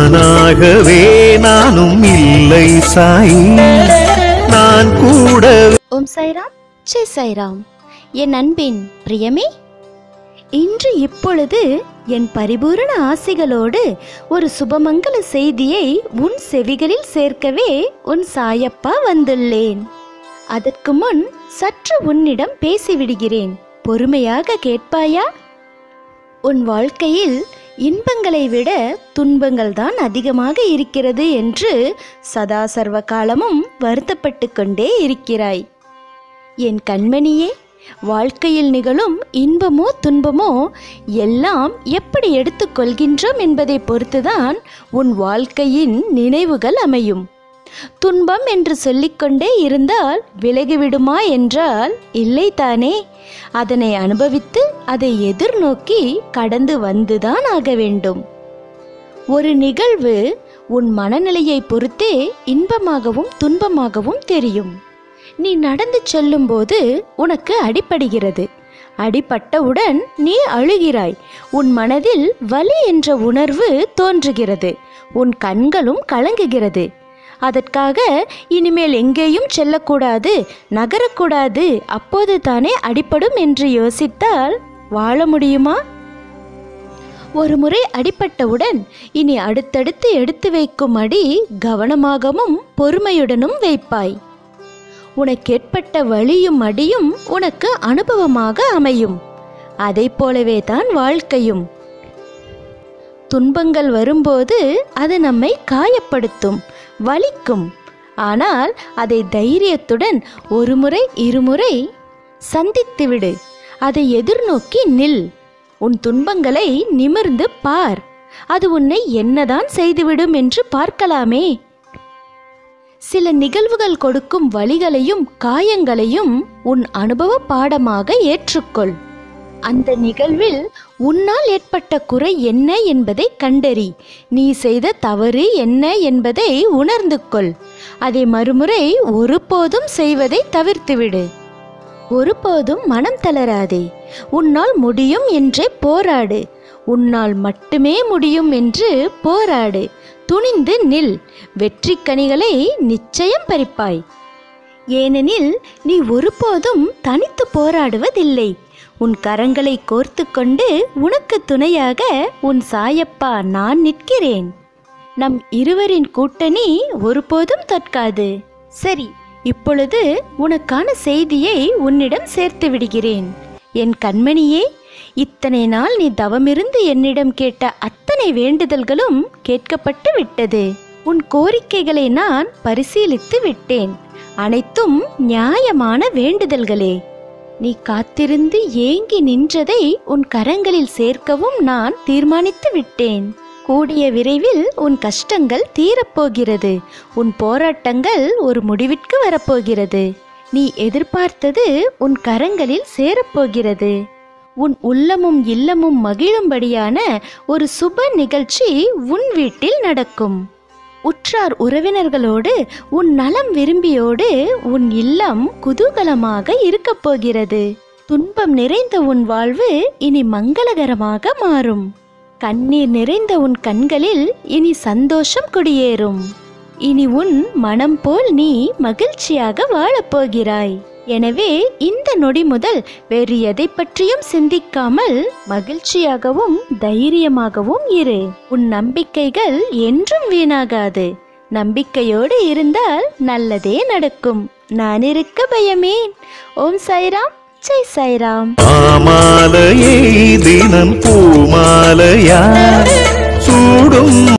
நானாகவே நானும் இல்லை சாய் நான் கூட ஓம் சாய்ராம் ஜெய் சாய்ராம் என் அன்பின் பிரியமே இன்று இப்பொழுது என் பரிபூரண ஆசிகளோடு ஒரு சுபமங்கல செய்தியை உன் செவிகளில் சேர்க்கவே உன் சாயப்பா வந்துள்ளேன் அதற்கு முன் சற்று உன்னிடம் பேசிவிடுகிறேன் பொறுமையாக கேட்பாயா உன் வாழ்க்கையில் இன்பங்களை விட துன்பங்கள் தான் அதிகமாக இருக்கிறது என்று சதா சர்வ காலமும் வருத்தப்பட்டு கொண்டே இருக்கிறாய் என் கண்மணியே வாழ்க்கையில் நிகழும் இன்பமோ துன்பமோ எல்லாம் எப்படி எடுத்துக்கொள்கின்றோம் என்பதை பொறுத்துதான் உன் வாழ்க்கையின் நினைவுகள் அமையும் துன்பம் என்று சொல்லிக்கொண்டே இருந்தால் விலகிவிடுமா என்றால் இல்லை தானே அதனை அனுபவித்து அதை எதிர்நோக்கி கடந்து வந்துதான் ஆக வேண்டும் ஒரு நிகழ்வு உன் மனநிலையை பொறுத்தே இன்பமாகவும் துன்பமாகவும் தெரியும் நீ நடந்து செல்லும்போது உனக்கு அடிபடுகிறது அடிபட்டவுடன் நீ அழுகிறாய் உன் மனதில் வலி என்ற உணர்வு தோன்றுகிறது உன் கண்களும் கலங்குகிறது அதற்காக இனிமேல் எங்கேயும் செல்லக்கூடாது நகரக்கூடாது அப்போது தானே அடிபடும் என்று யோசித்தால் வாழ முடியுமா ஒரு முறை அடிபட்டவுடன் இனி அடுத்தடுத்து எடுத்து வைக்கும் அடி கவனமாகவும் பொறுமையுடனும் வைப்பாய் உனக்கு ஏற்பட்ட வலியும் அடியும் உனக்கு அனுபவமாக அமையும் அதைப் போலவே தான் வாழ்க்கையும் துன்பங்கள் வரும்போது அது நம்மை காயப்படுத்தும் வலிக்கும் ஆனால் அதை தைரியத்துடன் ஒரு முறை இருமுறை சந்தித்துவிடு அதை எதிர்நோக்கி நில் உன் துன்பங்களை நிமிர்ந்து பார் அது உன்னை என்னதான் செய்துவிடும் என்று பார்க்கலாமே சில நிகழ்வுகள் கொடுக்கும் வழிகளையும் காயங்களையும் உன் அனுபவ பாடமாக ஏற்றுக்கொள் அந்த நிகழ்வில் உன்னால் ஏற்பட்ட குறை என்ன என்பதை கண்டறி நீ செய்த தவறு என்ன என்பதை உணர்ந்து கொள் அதை மறுமுறை ஒருபோதும் செய்வதை தவிர்த்துவிடு ஒருபோதும் மனம் தளராதே உன்னால் முடியும் என்றே போராடு உன்னால் மட்டுமே முடியும் என்று போராடு துணிந்து நில் வெற்றி கனிகளை நிச்சயம் பறிப்பாய் ஏனெனில் நீ ஒருபோதும் தனித்து போராடுவதில்லை உன் கரங்களை கோர்த்து கொண்டு உனக்கு துணையாக உன் சாயப்பா நான் நிற்கிறேன் நம் இருவரின் கூட்டணி ஒருபோதும் தற்காது சரி இப்பொழுது உனக்கான செய்தியை உன்னிடம் சேர்த்து விடுகிறேன் என் கண்மணியே இத்தனை நாள் நீ தவமிருந்து என்னிடம் கேட்ட அத்தனை வேண்டுதல்களும் கேட்கப்பட்டு விட்டது உன் கோரிக்கைகளை நான் பரிசீலித்து விட்டேன் அனைத்தும் நியாயமான வேண்டுதல்களே நீ காத்திருந்து ஏங்கி நின்றதை உன் கரங்களில் சேர்க்கவும் நான் தீர்மானித்து விட்டேன் கூடிய விரைவில் உன் கஷ்டங்கள் தீரப்போகிறது உன் போராட்டங்கள் ஒரு முடிவிற்கு வரப்போகிறது நீ எதிர்பார்த்தது உன் கரங்களில் சேரப்போகிறது உன் உள்ளமும் இல்லமும் மகிழும்படியான ஒரு சுப நிகழ்ச்சி உன் வீட்டில் நடக்கும் உற்றார் உறவினர்களோடு உன் நலம் விரும்பியோடு உன் இல்லம் குதூகலமாக இருக்கப் போகிறது துன்பம் நிறைந்த உன் வாழ்வு இனி மங்களகரமாக மாறும் கண்ணீர் நிறைந்த உன் கண்களில் இனி சந்தோஷம் குடியேறும் இனி உன் மனம் போல் நீ மகிழ்ச்சியாக வாழப்போகிறாய் எனவே இந்த நொடி முதல் வேறு எதை பற்றியும் சிந்திக்காமல் மகிழ்ச்சியாகவும் தைரியமாகவும் இரு உன் நம்பிக்கைகள் என்றும் வீணாகாது நம்பிக்கையோடு இருந்தால் நல்லதே நடக்கும் நான் இருக்க பயமேன் ஓம் சாய்ராம் ஜெய் சாய்ராம் மாமாலையை தினம் பூமாலையா சூடும்